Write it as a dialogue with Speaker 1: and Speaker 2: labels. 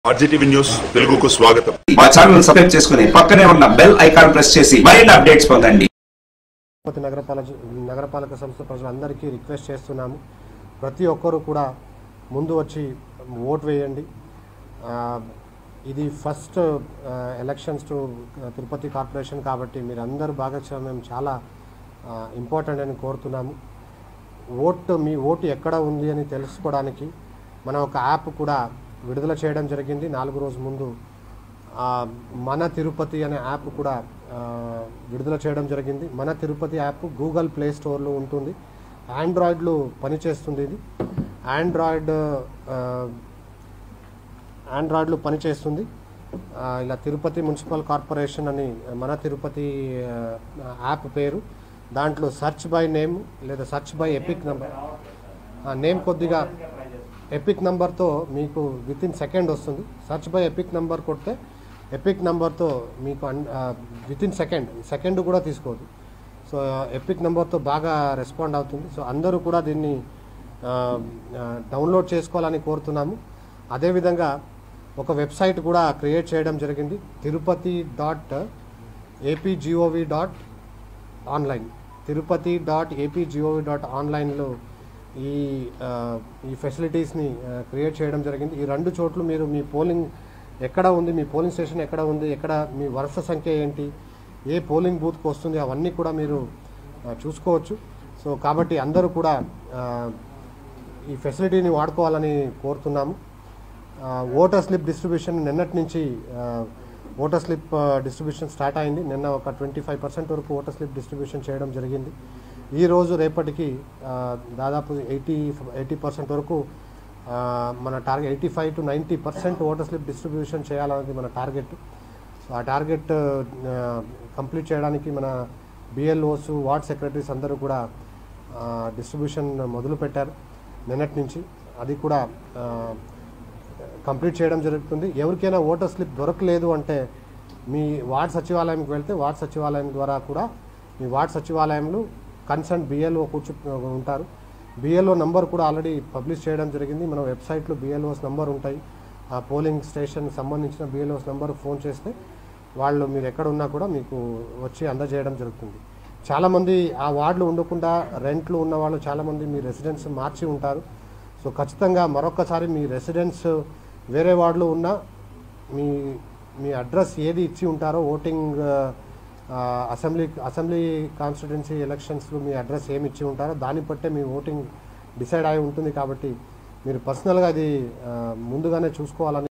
Speaker 1: RGTV news తెలుగుకు స్వాగతం
Speaker 2: మా ఛానల్ సబ్స్క్రైబ్ చేసుకుని పక్కనే ఉన్న బెల్ ఐకాన్ ప్రెస్ చేసి మరిన్ని అప్డేట్స్ పొందండి
Speaker 3: తిరుపతి నగరపాలక నగరపాలక సంస్థ ప్రజలందరికీ రిక్వెస్ట్ చేస్తున్నాము ప్రతి ఒక్కరూ కూడా ముందు వచ్చి ఓట్ వేయండి ఆ, ఇది first elections to Tirupati corporation కాబట్టి మీరందరూ భాగస్వామ్యం చాలా ఇంపార్టెంట్ అని కోరుతున్నాము ఓటు మీ ఓటు ఎక్కడ ఉంది అని తెలుసుకోవడానికి మనం ఒక యాప్ కూడా విడుదల చేయడం జరిగింది నాలుగు రోజు ముందు ఆ, మన తిరుపతి అనే యాప్ కూడా ఆ, విడుదల చేయడం జరిగింది మన తిరుపతి యాప్ గూగుల్ ప్లే స్టోర్లో ఉంటుంది ఆండ్రాయిడ్లో పనిచేస్తుంది ఇది ఆండ్రాయిడ్ ఆ, ఆండ్రాయిడ్లో పనిచేస్తుంది ఆ, ఇలా తిరుపతి మున్సిపల్ కార్పొరేషన్ అని మన తిరుపతి ఆ, యాప్ పేరు దాంట్లో సెర్చ్ బై నేమ్ లేదా search by EPIC number name కొద్దిగా ఎపిక్ నెంబర్తో మీకు విత్ ఇన్ సెకండ్ వస్తుంది సెర్చ్ బై ఎపిక్ నెంబర్ కొడితే ఎపిక్ నెంబర్తో మీకు విత్ ఇన్ సెకండ్ సెకండ్ కూడా తీసుకోవద్దు సో ఎపిక్ నెంబర్తో బాగా రెస్పాండ్ అవుతుంది సో అందరూ కూడా దీన్ని ఆ, ఆ, డౌన్లోడ్ చేసుకోవాలని కోరుతున్నాము అదేవిధంగా ఒక వెబ్సైట్ కూడా క్రియేట్ చేయడం జరిగింది Tirupati dot A P G O V dot online Tirupati dot A P G O V dot ఆన్లైన్లో ఈ ఆ, ఈ ఫెసిలిటీస్ని ఆ, క్రియేట్ చేయడం జరిగింది ఈ రెండు చోట్ల మీరు మీ పోలింగ్ ఎక్కడ ఉంది మీ పోలింగ్ స్టేషన్ ఎక్కడ ఉంది ఎక్కడ మీ వరుస సంఖ్య ఏంటి ఏ పోలింగ్ బూత్కి వస్తుంది అవన్నీ కూడా మీరు ఆ, చూసుకోవచ్చు సో కాబట్టి అందరూ కూడా ఆ, ఈ ఫెసిలిటీని వాడుకోవాలని కోరుతున్నాము ఆ, ఓటర్ స్లిప్ డిస్ట్రిబ్యూషన్ నిన్నటి నుంచి ఆ, ఓటర్ స్లిప్ ఆ, డిస్ట్రిబ్యూషన్ స్టార్ట్ అయింది నిన్న ఒక ట్వంటీ ఫైవ్ పర్సెంట్ వరకు ఓటర్ స్లిప్ డిస్ట్రిబ్యూషన్ చేయడం జరిగింది ఈ రోజు రేపటికి ఆ, దాదాపు ఎయిటీ ఎయిటీ పర్సెంట్ వరకు ఆ, మన target eighty five to ninety percent voter slip distribution చేయాలన్నది మన టార్గెట్ సో ఆ టార్గెట్ ఆ, కంప్లీట్ చేయడానికి మన బిఎల్ఓస్ వార్డ్ సెక్రటరీస్ అందరూ కూడా ఆ, డిస్ట్రిబ్యూషన్ మొదలు పెట్టారు నిన్నటి నుంచి అది కూడా ఆ, కంప్లీట్ చేయడం జరుగుతుంది ఎవరికైనా ఓటర్ స్లిప్ దొరకలేదు అంటే మీ వార్డ్ సచివాలయంకి వెళ్తే వార్డ్ సచివాలయం ద్వారా కూడా మీ వార్డ్ సచివాలయంలో కన్సర్న్ బిఎల్ఓ కూర్చు ఉంటారు బిఎల్ఓ నంబర్ కూడా ఆల్రెడీ పబ్లిష్ చేయడం జరిగింది మన వెబ్సైట్లో బిఎల్ఓస్ నంబర్ ఉంటాయి ఆ పోలింగ్ స్టేషన్ సంబంధించిన బిఎల్ఓస్ నంబర్ ఫోన్ చేస్తే వాళ్ళు మీరు ఎక్కడ ఉన్నా కూడా మీకు వచ్చి అందజేయడం జరుగుతుంది చాలామంది ఆ వార్డులో ఉండకుండా రెంట్లు ఉన్న వాళ్ళు చాలామంది మీ రెసిడెన్స్ మార్చి ఉంటారు సో ఖచ్చితంగా మరొకసారి మీ రెసిడెన్స్ వేరే వార్డులో ఉన్నా మీ మీ అడ్రస్ ఏది ఇచ్చి ఉంటారో ఓటింగ్ ఆ, అసెంబ్లీ అసెంబ్లీ కాన్స్టిట్యున్సీ ఎలక్షన్స్లో మీ అడ్రస్ ఏమి ఇచ్చి ఉంటారో దాన్ని బట్టే మీ ఓటింగ్ డిసైడ్ అయి ఉంటుంది కాబట్టి మీరు పర్సనల్గా అది ఆ, ముందుగానే చూసుకోవాలని